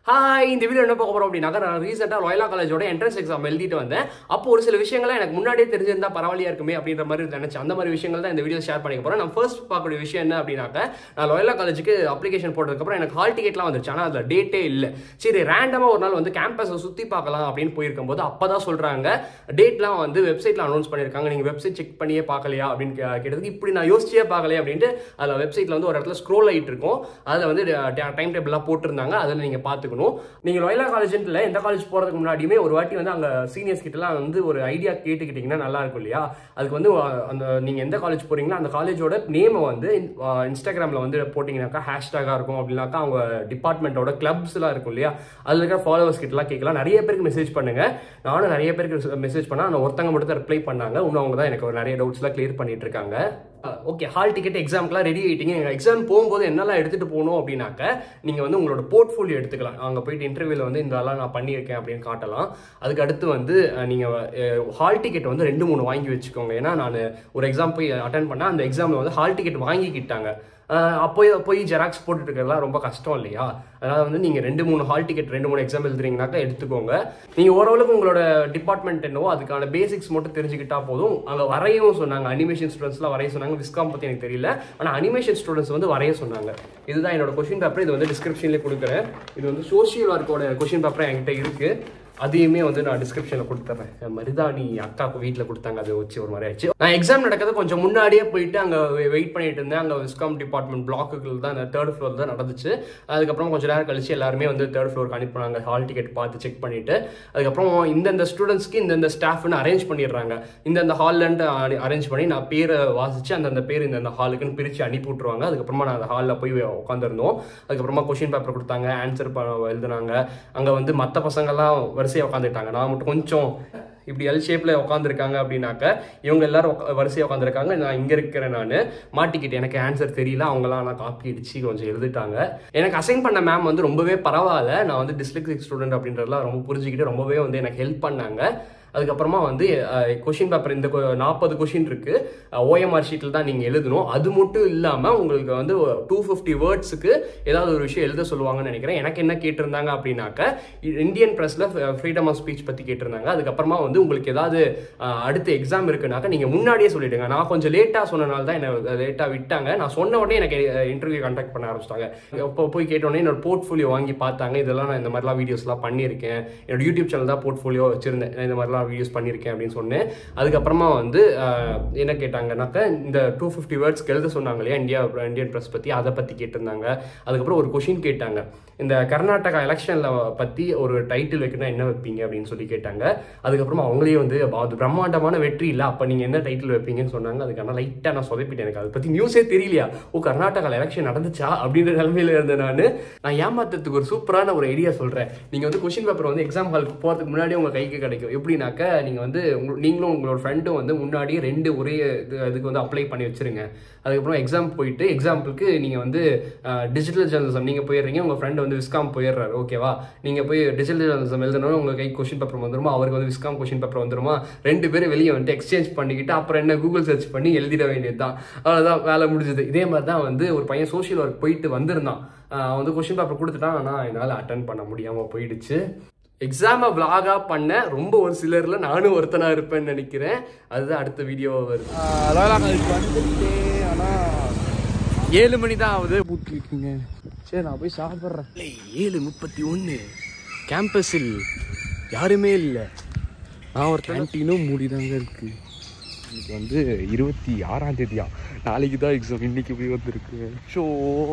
hi இந்த video என்ன பார்க்க போறோம் அப்படின்னாக்கா நான் ரீசெண்டாக லாயலா காலேஜோட என்ட்ரன்ஸ் எக்ஸாம் எழுதிட்டு வந்தேன் அப்போ ஒரு சில விஷயங்கள்லாம் எனக்கு முன்னாடியே தெரிஞ்சிருந்தா பரவாயில்லையா இருக்குமே அப்படின்ற மாதிரி நினைச்சேன் அந்த மாதிரி விஷயங்கள் தான் இந்த வீடியோ ஷேர் பண்ணிக்க போறேன் நான் ஃபர்ஸ்ட் பார்க்கக்கூடிய விஷயம் என்ன அப்படின்னாக்க நான் லாயலா காலேஜுக்கு அப்ளிகேஷன் போட்டதுக்கப்புறம் எனக்கு ஹால் டிக்கெட்லாம் வந்துருச்சு ஆனால் அதில் டேட்டே இல்லை சரி ரேண்டமாக ஒரு நாள் வந்து கேம்பஸை சுற்றி பார்க்கலாம் அப்படின்னு போயிருக்கும் போது அப்போ தான் சொல்கிறாங்க டேட்லாம் வந்து வெப்சைட்டில் அனௌன்ஸ் பண்ணியிருக்காங்க நீங்கள் வெப்சைட் செக் பண்ணியே பார்க்கலையா அப்படின்னு கே- கேட்டதுக்கு இப்படி நான் யோசிச்சே பார்க்கலையே அப்படின்ட்டு அதில் வெப்சைட்டில் வந்து ஒரு இடத்துல ஸ்க்ரோல் ஆகிட்டு இருக்கும் அதில் வந்து டைம் டேபிளாக போட்டிருந்தாங்க அதில் நீங்கள் பார்த்துக்கணும் நீங்கள் லொயலா காலேஜ்ல எந்த காலேஜ் போகிறதுக்கு முன்னாடியுமே ஒரு வாட்டி வந்து அங்கே சீனியர்ஸ் கிட்டலாம் வந்து ஒரு ஐடியா கேட்டுக்கிட்டிங்கன்னா நல்லா இருக்கும் இல்லையா அதுக்கு வந்து அஹ், அந்த நீங்கள் எந்த காலேஜ் போகிறீங்களோ அந்த காலேஜோட நேமை வந்து இன்ஸ்டாகிராமில் வந்து போட்டிங்கனாக்கா ஹேஷ்டாகாக இருக்கும் அப்படின்னாக்கா அவங்க டிபார்ட்மெண்ட்டோட கிளப்ஸ்லாம் இருக்கும் இல்லையா அதில் இருக்கிற ஃபாலோவர்ஸ் கிட்டலாம் கேட்கலாம் நிறைய பேருக்கு மெசேஜ் பண்ணுங்க நானும் நிறைய பேருக்கு மெசேஜ் பண்ணா அந்த ஒருத்தங்க மட்டும் தான் ரிப்ளை பண்ணாங்க இன்னும் அவங்க தான் எனக்கு ஒரு நிறைய டவுட்ஸ்லாம் கிளியர் பண்ணிட்டு இருக்காங்க ஓகே ஹால் டிக்கெட் எக்ஸாம்க்குலாம் ரெடி ஆகிட்டீங்க எங்கள் எக்ஸாம் போகும்போது என்னெல்லாம் எடுத்துகிட்டு போகணும் அப்படின்னாக்க நீங்கள் வந்து உங்களோட போர்ட்ஃபோலியோ எடுத்துக்கலாம் அங்கே போயிட்டு இன்டர்வியூவில் வந்து இந்த இதெல்லாம் நான் பண்ணியிருக்கேன் அப்படின்னு காட்டலாம் அதுக்கு அடுத்து வந்து நீங்கள் ஹால் டிக்கெட் வந்து ரெண்டு மூணு வாங்கி வச்சுக்கோங்க ஏன்னா நான் ஒரு எக்ஸாம் போய் அட்டன் பண்ணேன் அந்த எக்ஸாமில் வந்து ஹால் டிக்கெட் வாங்கிக்கிட்டாங்க அஹ் அப்போ போய் ஜெராக்ஸ் போட்டுட்டு இருக்கிறதுலாம் ரொம்ப கஷ்டம் இல்லையா அதனால வந்து நீங்கள் ரெண்டு மூணு ஹால் டிக்கெட் ரெண்டு மூணு எக்ஸாம் எழுதுறீங்கனாக்கா எடுத்துக்கோங்க நீங்கள் ஓரளவுக்கு உங்களோட டிபார்ட்மெண்ட் என்னவோ அதுக்கான பேசிக்ஸ் மட்டும் தெரிஞ்சுக்கிட்டா போதும் அங்கே வரையவும் சொன்னாங்க அனிமேஷன் ஸ்டூடெண்ட்ஸ்லாம் வரைய சொன்னாங்க விஸ்காம் பற்றி எனக்கு தெரியல ஆனால் அனிமேஷன் ஸ்டூடெண்ட்ஸ் வந்து வரைய சொன்னாங்க இதுதான் என்னோட கொஷின் பேப்பர் இது வந்து டிஸ்கிரிப்ஷன்லேயே கொடுக்குறேன் இது வந்து சோஷியல் ஒர்க்கோட கொஷின் பேப்பர் என்கிட்ட இருக்குது அதையுமே வந்து நான் டிஸ்கிரிப்ஷனில் கொடுத்துட்றேன் மருதாணி அக்காவுக்கு வீட்டில் கொடுத்தாங்க அதை வச்சு ஒரு மாதிரி ஆச்சு நான் எக்ஸாம் நடக்கிறது கொஞ்சம் முன்னாடியே போயிட்டு அங்கே வெயிட் பண்ணிட்டு இருந்தேன் அங்கே விஸ்காம் டிபார்ட்மெண்ட் பிளாக்குகள் தான் அந்த தேர்ட் ஃப்ளோர் தான் நடந்துச்சு அதுக்கப்புறம் கொஞ்சம் நேரம் கழிச்சு எல்லாருமே வந்து தேர்ட் ஃப்ளோருக்கு அனுப்புனாங்க ஹால் டிக்கெட் பார்த்து செக் பண்ணிட்டு அதுக்கப்புறம் இந்தந்த ஸ்டூடெண்ட்ஸ்க்கு இந்தந்த ஸ்டாஃப்னு அரேஞ்ச் பண்ணிடுறாங்க இந்தந்த ஹால்லன்ட்டு அரேஞ்ச் பண்ணி நான் பேரை வாசிச்சு அந்தந்த பேர் இந்தந்த ஹாலுக்குன்னு பிரித்து அனுப்பி விட்ருவாங்க அதுக்கப்புறமா நான் அந்த ஹாலில் போய் உட்காந்துருந்தோம் அதுக்கப்புறமா கொஷின் பேப்பர் கொடுத்தாங்க ஆன்சர் எழுதுனாங்க அங்கே வந்து மற்ற பசங்கள்லாம் வரிசையாக உட்காந்துட்டாங்க நான் மட்டும் கொஞ்சம் இப்படி எல் ஷேப்பில் உட்காந்துருக்காங்க அப்படின்னாக்க இவங்க எல்லாரும் உக்கா- வரிசையா உட்காந்துருக்காங்க நான் இங்கே இருக்கிறேன் நான் மாட்டிக்கிட்டு எனக்கு ஆன்சர் தெரியல அவங்களாம் நான் காப்பி அடிச்சு கொஞ்சம் எழுதிட்டாங்க எனக்கு அசைன் பண்ண மேம் வந்து ரொம்பவே பரவாயில்ல நான் வந்து டிஸ்லிக்ஸிக் ஸ்டூடெண்ட் அப்படின்றதெல்லாம் ரொம்ப புரிஞ்சுக்கிட்டு ரொம்பவே வந்து எனக்கு ஹெல்ப் பண்ணாங்க அதுக்கப்புறமா வந்து கொஷின் பேப்பர் இந்த நாற்பது கொஷின் இருக்கு ஓஎம்ஆர் ஷீட்டில் தான் நீங்கள் எழுதணும் அது மட்டும் இல்லாமல் உங்களுக்கு வந்து டூ ஃபிஃப்டி வேர்ட்ஸுக்கு ஏதாவது ஒரு விஷயம் எழுத சொல்லுவாங்கன்னு நினைக்கிறேன் எனக்கு என்ன கேட்டிருந்தாங்க அப்படின்னாக்க இ- இந்தியன் ப்ரெஸ்ல ஃப்ரீடம் ஆஃப் ஸ்பீச் பற்றி கேட்டிருந்தாங்க அதுக்கப்புறமா வந்து உங்களுக்கு ஏதாவது அஹ், அடுத்த எக்ஸாம் இருக்குனாக்கா நீங்கள் முன்னாடியே சொல்லிடுங்க நான் கொஞ்சம் லேட்டாக சொன்னனால தான் என்ன லேட்டாக விட்டாங்க நான் சொன்ன உடனே எனக்கு இன்டர்வியூ கண்டக்ட் பண்ண ஆரம்பிச்சிட்டாங்க இப்போ போய் கேட்ட உடனே என்னோட போர்ட்ஃபோலியோ வாங்கி பார்த்தாங்க இதெல்லாம் நான் இந்த மாதிரிலாம் வீடியோஸ்லாம் பண்ணியிருக்கேன் என்னோட யூடியூப் சேனல் தான் போர்ட்ஃபோலியோ வச்சிருந்தேன் நான் இந்த மாதிரிலாம் வீடியோஸ் பண்ணியிருக்கேன் அப்படின்னு சொன்னேன் அதுக்கப்புறமா வந்து அஹ், என்ன கேட்டாங்கன்னாக்க இந்த டூ ஃபிஃப்டி வேர்ட்ஸ்க்கு எழுத சொன்னாங்க இல்லையா இந்தியா இந்தியன் ப்ரெஸ் பற்றி அதை பற்றி கேட்டிருந்தாங்க அதுக்கப்புறம் ஒரு கொஷின் கேட்டாங்க இந்த கர்நாடகா எலெக்ஷனில் பற்றி ஒரு டைட்டில் வைக்கணும் என்ன வைப்பீங்க அப்படின்னு சொல்லி கேட்டாங்க அதுக்கப்புறமா அவங்களே வந்து அது பிரம்மாண்டமான வெற்றி இல்லை அப்போ நீங்கள் என்ன டைட்டில் வைப்பீங்கன்னு சொன்னாங்க அதுக்கான லைட்டாக நான் சொதப்பிட்டேன் எனக்கு அதை பற்றி நியூஸே தெரியலையா ஓ கர்நாடகாவில் எலெக்ஷன் நடந்துச்சா அப்படின்ற நிலமையில இருந்தேன் நான் நான் ஏமாத்துறதுக்கு ஒரு சூப்பரான ஒரு ஐடியா சொல்கிறேன் நீங்கள் வந்து கொஷின் பேப்பர் வந்து எக்ஸாம் ஹாலுக்கு போகிறதுக்கு முன்னாடியே உங்கள் கைக்கு கிடைக்கும் எப்படின்னாக்க நீங்கள் வந்து உங்க- நீங்களும் உங்களோட ஃப்ரெண்டும் வந்து முன்னாடியே ரெண்டு ஒரே இது இதுக்கு வந்து அப்ளை பண்ணி வச்சிருங்க அதுக்கப்புறம் எக்ஸாம் போயிட்டு எக்ஸாம்பிளுக்கு நீங்கள் வந்து டிஜிட்டல் ஜேர்னலிசம் நீங்கள் போயிடுறீங்க உங்கள் ஃப்ரெண்டு வந்து விஸ்காம் போயிடுறாரு ஓகேவா நீங்கள் போய் டிஜிட்டல் ஜேர்னலிசம் எழுதணும் உங்கள் கை கொஷின் பேப்பர் வந்துருமா அவருக்கு வந்து விஸ்காம் கொஷின் பேப்பர் வந்துருமா ரெண்டு பேரும் வெளியே வந்துட்டு எக்ஸ்சேஞ்ச் பண்ணிக்கிட்டு அப்புறம் என்ன கூகுள் சர்ச் பண்ணி எழுதிட வேண்டியது தான் அவ்வளோதான் வேலை முடிஞ்சது இதே மாதிரி தான் வந்து ஒரு பையன் சோஷியல் ஒர்க் போயிட்டு வந்திருந்தான் ஆஹ் அவன் வந்து கொஷின் பேப்பர் கொடுத்துட்டான் ஆனால் என்னால் அட்டன் பண்ண முடியாமல் போயிடுச்சு எக்ஸாமை vlog-ஆ பண்ண ரொம்ப ஒரு சிலர்ல நானும் ஒருத்தனா இருப்பேன்னு நினைக்கிறேன் அதுதான் அடுத்த வீடியோ வருது லோயலா காலேஜ் வந்துட்டு ஆனால் ஏழு மணி தான் ஆகுது பூட்டிருக்குங்க சரி நான் போய் சாப்பிட்றேன் ஏழு முப்பத்தி ஒன்று கேம்பஸில் யாருமே இல்லை நான் ஒரு கேன்டீனும் மூடிதாங்க இருக்கு இன்னைக்கு வந்து இருபத்தி ஆறாம் தேதியா நாளைக்கு தான் எக்ஸாம் இன்னைக்கு போய் வந்திருக்கு ஷோ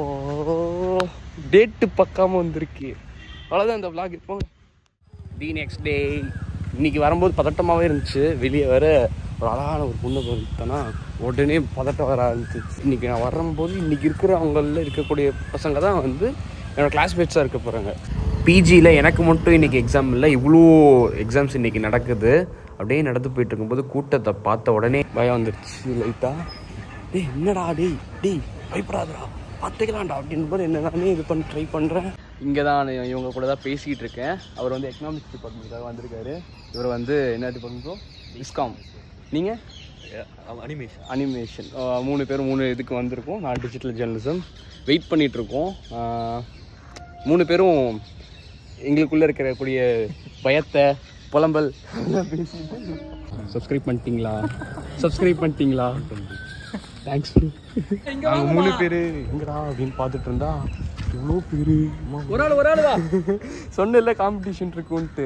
டேட்டு பக்காம வந்திருக்கு அவ்வளோதான் இந்த vlog இப்போ தி நெக்ஸ்ட் டே இன்னைக்கு வரும்போது பதட்டமாகவே இருந்துச்சு வெளியே வர ஒரு அழகான ஒரு பொண்ணு வந்துட்டேன்னா உடனே பதட்டம் வர ஆரம்பிச்சிச்சு இன்னைக்கு நான் வரும்போது இன்னைக்கு இருக்கிறவங்களில் இருக்கக்கூடிய பசங்க தான் வந்து என்னோட கிளாஸ்மேட்ஸாக இருக்க போகிறாங்க பிஜியில் எனக்கு மட்டும் இன்னைக்கு எக்ஸாம் இல்லை இவ்வளோ எக்ஸாம்ஸ் இன்னைக்கு நடக்குது அப்படியே நடந்து போயிட்டு இருக்கும்போது கூட்டத்தை பார்த்த உடனே பயம் வந்துருச்சு லைட்டாக டேய் என்னடா டேய் டேய் பயப்படாதடா பார்த்துக்கலாம்டா அப்படின்னு போது என்ன நானே இது பண்ணி ட்ரை பண்ணுறேன் இங்கே தான் இவங்க கூட தான் பேசிக்கிட்டு இருக்கேன் அவர் வந்து எக்கனாமிக்ஸ் டிபார்ட்மெண்ட்டாக வந்திருக்காரு இவர் வந்து என்ன டிபார்ட்மெண்ட்டோ விஸ்காம் நீங்கள் அனிமேஷன் அனிமேஷன் மூணு பேர் மூணு இதுக்கு வந்திருக்கோம் நான் டிஜிட்டல் ஜேர்னலிசம் வெயிட் பண்ணிகிட்ருக்கோம் மூணு பேரும் எங்களுக்குள்ள இருக்கக்கூடிய பயத்தை புலம்பல் சப்ஸ்கிரைப் பண்ணிட்டீங்களா சப்ஸ்கிரைப் பண்ணிட்டீங்களா தேங்க்ஸ் நாங்கள் மூணு பேர் எங்கடா அப்படின்னு பார்த்துட்டு இருந்தா எவ்வளோ பேர் ஒரு ஆள் ஒரு ஆள் வா சொன்னல காம்படிஷன் இருக்குன்ட்டு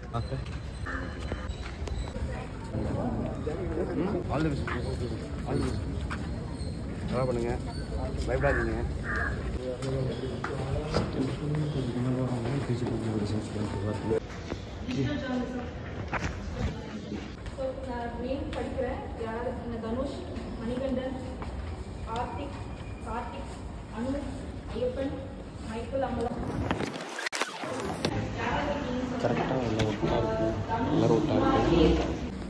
all the best all the best நல்லா பண்ணுங்க பயப்படாதீங்க நேம் படிக்கிறேன் யார் இந்த தனுஷ் மணிகண்டன் ஆர்த்திக் கார்த்திக் அனு ஐயப்பன் மைக்கேல் அமலா கரெக்டாக எல்லாம் ஒட்டா இருக்கு எல்லாரும் ஒட்டா இருக்கு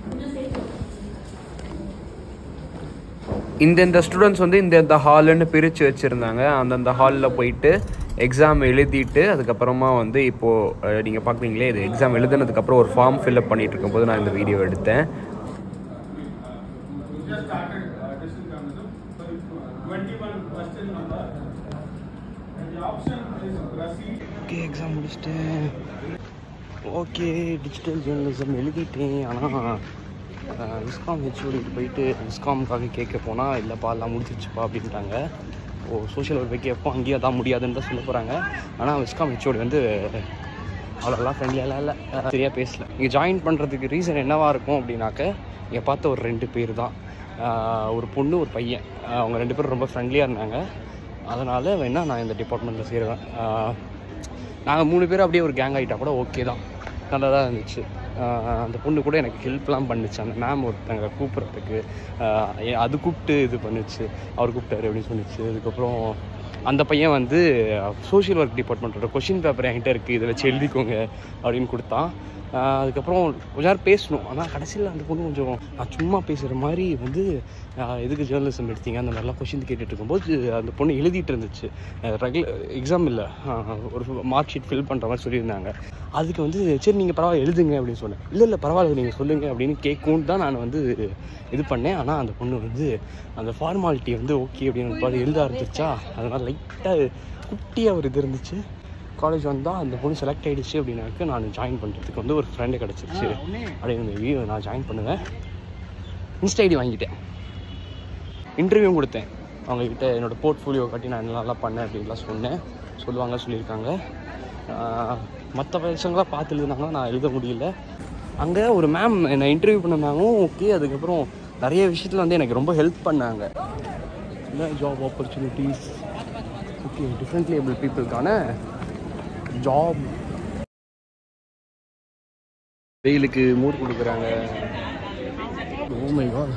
இந்தந்த ஸ்டூடெண்ட்ஸ் வந்து இந்தந்த ஹாலுன்னு பிரித்து வச்சுருந்தாங்க அந்தந்த ஹாலில் போயிட்டு எக்ஸாம் எழுதிட்டு அதுக்கப்புறமா வந்து இப்போது நீங்கள் பார்க்குறீங்களே இது எக்ஸாம் எழுதுனதுக்கப்புறம் ஒரு ஃபார்ம் ஃபில்அப் பண்ணிட்டு இருக்கும்போது நான் இந்த வீடியோ எடுத்தேன் ஓகே எக்ஸாம் முடிச்சிட்டேன் ஓகே டிஜிட்டல் ஜேர்னலிசம் எழுதிட்டேன் ஆனால் விஸ்காம் ஹெச்ஓடிக்கு போயிட்டு விஸ்காமுக்காக கேட்க போனால் இல்லைப்பா எல்லாம் முடிச்சிருச்சுப்பா அப்படின்ட்டாங்க ஓ சோஷியல் ஒர்க் கேட்போம் அங்கேயும் அதான் முடியாதுன்னு தான் சொல்ல போகிறாங்க ஆனால் விஸ்காம் ஹெச்ஓடி வந்து அவ்வளோலாம் ஃப்ரெண்ட்லியெல்லாம் இல்லை சரியாக பேசல இங்கே ஜாயின் பண்ணுறதுக்கு ரீசன் என்னவாக இருக்கும் அப்படின்னாக்க இங்கே பார்த்த ஒரு ரெண்டு பேர் தான் ஆஹ் ஒரு பொண்ணு ஒரு பையன் ஆஹ் அவங்க ரெண்டு பேரும் ரொம்ப ஃப்ரெண்ட்லியாக இருந்தாங்க அதனால் வேணா நான் இந்த டிபார்ட்மெண்ட்டில் சேருவேன் நாங்கள் மூணு பேர் அப்படியே ஒரு கேங் ஆகிட்டா கூட ஓகே தான் நல்லா தான் இருந்துச்சு ஆஹ் அந்த பொண்ணு கூட எனக்கு ஹெல்ப்லாம் பண்ணுச்சு அந்த மேம் ஒருத்தங்க கூப்பிட்றதுக்கு அது கூப்பிட்டு இது பண்ணுச்சு அவர் கூப்பிட்டாரு அப்படின்னு சொன்னிச்சு அதுக்கப்புறம் அந்த பையன் வந்து சோஷியல் ஒர்க் டிபார்ட்மெண்ட்டோட கொஷின் பேப்பர் என்கிட்ட இருக்குது இதை வச்சு எழுதிக்கோங்க அப்படின்னு கொடுத்தான் ஆஹ் அதுக்கப்புறம் கொஞ்ச நேரம் பேசணும் ஆனால் கடைசியில் அந்த பொண்ணு கொஞ்சம் நான் சும்மா பேசுகிற மாதிரி வந்து ஆஹ் எதுக்கு ஜேர்னலிசம் எடுத்தீங்க அந்த மாதிரிலாம் கொஷின் கேட்டுட்டு இருக்கும்போது அந்த பொண்ணு எழுதிட்டு இருந்துச்சு ரெகுலர் எக்ஸாம் இல்லை ஒரு மார்க் ஷீட் ஃபில் பண்ணுற மாதிரி சொல்லியிருந்தாங்க அதுக்கு வந்து சரி நீங்கள் பரவாயில்ல எழுதுங்க அப்படின்னு சொன்னேன் இல்லை இல்லை பரவாயில்ல நீங்கள் சொல்லுங்கள் அப்படின்னு கேட்கும் தான் நான் வந்து இது பண்ணேன் ஆனால் அந்த பொண்ணு வந்து அந்த ஃபார்மாலிட்டி வந்து ஓகே அப்படின்னு பாரு எழுத ஆரம்பிச்சிருச்சா அதனால் லைட்டாக குட்டியாக ஒரு இது இருந்துச்சு காலேஜ் வந்தால் அந்த பொண்ணு செலக்ட் ஆகிடுச்சு அப்படின்னாக்க நான் ஜாயின் பண்ணுறதுக்கு வந்து ஒரு ஃப்ரெண்டு கிடச்சிருச்சு அப்படின்னு மேபி நான் ஜாயின் பண்ணுவேன் இன்ஸ்டா ஐடி வாங்கிட்டேன் இன்டர்வியூ கொடுத்தேன் அவங்கக்கிட்ட என்னோடய போர்ட்ஃபோலியோ காட்டி நான் நல்லா பண்ணேன் அப்படின்லாம் சொன்னேன் சொல்லுவாங்க சொல்லியிருக்காங்க மற்ற விஷயங்களாம் பார்த்து எழுதுனாங்க நான் எழுத முடியல அங்கே ஒரு மேம் என்னை இன்டர்வியூ பண்ணாங்க ஓகே அதுக்கப்புறம் நிறைய விஷயத்தில் வந்து எனக்கு ரொம்ப ஹெல்ப் பண்ணாங்க என்ன job opportunities okay differently able பீப்புளுக்கான ஜாப் வெயிலுக்கு மூட் கொடுக்குறாங்க ஓ மை காட்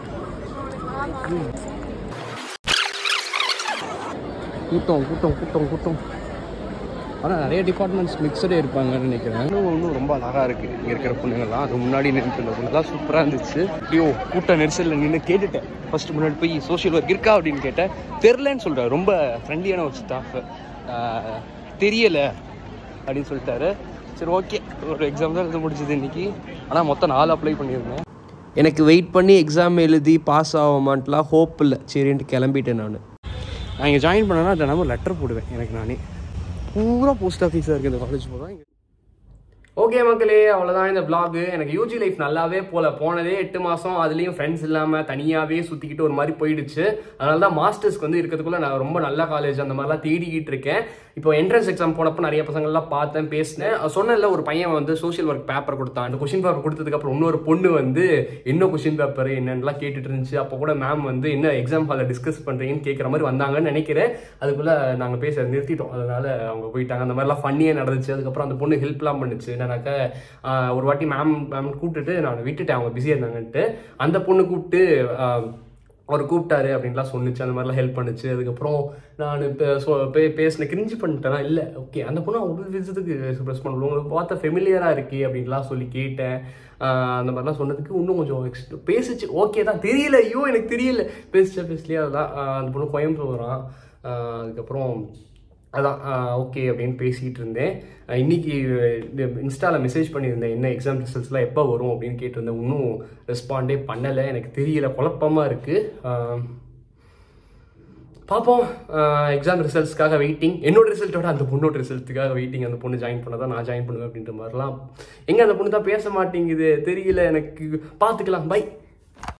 கூட்டம் கூட்டம் கூட்டம் கூட்டம் ஆனால் நிறைய டிபார்ட்மெண்ட்ஸ் மிக்சடே இருப்பாங்கன்னு நினைக்கிறேன் இன்னும் இன்னும் ரொம்ப அழகாக இருக்குது இங்கே இருக்கிற பொண்ணுங்கள்லாம் அது முன்னாடி நின்று இருந்த பொண்ணுலாம் சூப்பராக இருந்துச்சு ஐயோ கூட்ட நெரிசலில் நின்று கேட்டுட்டேன் ஃபர்ஸ்ட் முன்னாடி போய் சோஷியல் ஒர்க் இருக்கா அப்படின்னு கேட்டேன் தெரிலன்னு சொல்கிறார் ரொம்ப ஃப்ரெண்ட்லியான ஒரு ஸ்டாஃப் தெரியலை அப்படின்னு சொல்லிட்டாரு சரி ஓகே ஒரு எக்ஸாம் தான் எழுத முடிஞ்சது இன்னைக்கு ஆனால் மொத்தம் நாலு அப்ளை பண்ணியிருந்தேன் எனக்கு வெயிட் பண்ணி எக்ஸாம் எழுதி பாஸ் ஆகுமான்ட்டுலாம் ஹோப் இல்லை சரின்ட்டு கிளம்பிட்டேன் நான் நான் இங்கே ஜாயின் பண்ணேன்னா தினமும் லெட்டர் போடுவேன் எனக்கு நானே பூரா போஸ்ட் ஆஃபீஸாக இருக்குது இந்த காலேஜ் போகிறோம் ஓகே மக்களே அவ்வளோதான் இந்த vlog எனக்கு யூஜி லைஃப் நல்லாவே போல போனதே எட்டு மாதம் அதுலேயும் ஃப்ரெண்ட்ஸ் இல்லாமல் தனியாகவே சுற்றிக்கிட்டு ஒரு மாதிரி போயிடுச்சு அதனால தான் மாஸ்டர்ஸ்க்கு வந்து இருக்கிறதுக்குள்ள நான் ரொம்ப நல்ல காலேஜ் அந்த மாதிரிலாம் தேடிக்கிட்டு இருக்கேன் இப்போ என்ட்ரன்ஸ் எக்ஸாம் போனப்போ நிறைய பசங்கள்லாம் பார்த்தேன் பேசினேன் சொன்னல ஒரு பையன் வந்து சோஷியல் ஒர்க் பேப்பர் கொடுத்தான் அந்த கொஷின் பேப்பர் கொடுத்ததுக்கப்புறம் இன்னொரு பொண்ணு வந்து என்ன கொஷின் பேப்பர் என்னென்னலாம் கேட்டுட்டு இருந்துச்சு அப்போ கூட மேம் வந்து என்ன எக்ஸாம் ஹாலில் டிஸ்கஸ் பண்ணுறீங்கன்னு கேட்குற மாதிரி வந்தாங்கன்னு நினைக்கிறேன் அதுக்குள்ளே நாங்கள் பேச நிறுத்திட்டோம் அதனால அவங்க போயிட்டாங்க அந்த மாதிரிலாம் ஃபன்னியாக நடந்துச்சு அதுக்கப்புறம் அந்த பொண்ணு ஹெல்ப்லாம் பண்ணுச்சு என்னன்னாக்க ஆஹ், ஒரு வாட்டி மேம் மேம் கூப்பிட்டுட்டு நான் விட்டுட்டேன் அவங்க பிஸியாக இருந்தாங்கன்ட்டு அந்த பொண்ணு கூப்பிட்டு ஆஹ், அவர் கூப்பிட்டாரு அப்படின்லாம் சொன்னுச்சு அந்த மாதிரிலாம் ஹெல்ப் பண்ணுச்சு அதுக்கப்புறம் நான் இப்போ சொ பே பேசின கிரிஞ்சு பண்ணிட்டேனா இல்லை ஓகே அந்த பொண்ணு அவ்வளோ விஷயத்துக்கு எக்ஸ்பிரஸ் பண்ணல உங்களுக்கு பார்த்த ஃபெமிலியராக இருக்கே அப்படின்லாம் சொல்லி கேட்டேன் ஆஹ் அந்த மாதிரிலாம் சொன்னதுக்கு இன்னும் கொஞ்சம் எக்ஸ் பேசிச்சு ஓகே தான் தெரியல ஐயோ எனக்கு தெரியல பேசிச்சா பேசலையா அதுதான் ஆஹ் அந்த பொண்ணு கோயம்புத்தூர் வரான் ஆஹ் அதுக்கப்புறம் அதான் ஓகே அப்படின்னு பேசிகிட்டு இருந்தேன் அஹ் இன்னைக்கு இன்ஸ்டாவில் மெசேஜ் பண்ணியிருந்தேன் என்ன எக்ஸாம் ரிசல்ட்ஸ்லாம் எப்போ வரும் அப்படின்னு கேட்டிருந்தேன் இன்னும் ரெஸ்பாண்டே பண்ணலை எனக்கு தெரியல குழப்பமாக இருக்குது பார்ப்போம் எக்ஸாம் ரிசல்ட்ஸ்க்காக வெயிட்டிங் என்னோட ரிசல்ட்டோட அந்த பொண்ணோட ரிசல்ட்டுக்காக வெயிட்டிங் அந்த பொண்ணு ஜாயின் பண்ணதான் நான் ஜாயின் பண்ணுவேன் அப்படின்ற மாதிரிலாம் எங்க அந்த பொண்ணு தான் பேச மாட்டேங்குது தெரியல எனக்கு பார்த்துக்கலாம் பை